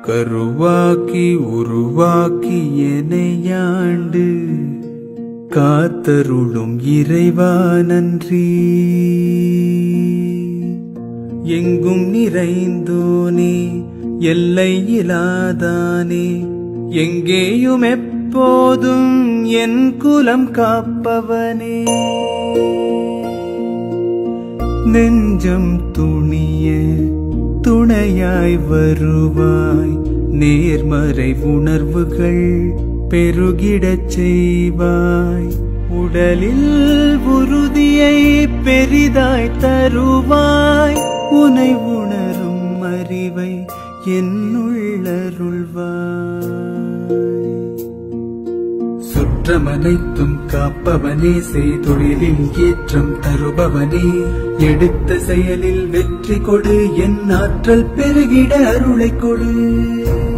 கருவாக்கி உருவாக்கி எனையாண்டு காத்தருளும் இறைவா நன்றி எங்கும் நிறைந்தோனே எல்லை இலாதானே எங்கேயும் எப்போதும் என் குலம் காப்பவனே நெஞ்சம் துணிய துணையாய் வருவாய் நேர்மறை உணர்வுகள் பெருகிடச் செய்வாய் உடலில் உறுதியை பெரிதாய் தருவாய் உனை உணரும் அறிவை என்னுள்ளருள்வாய் சுற்றமனைத்தும் காப்பவனே செய்தொழிலில் ஏற்றம் தருபவனே எடுத்த செயலில் வெற்றி கொடு என் ஆற்றல் பெருகிட அருளை கொடு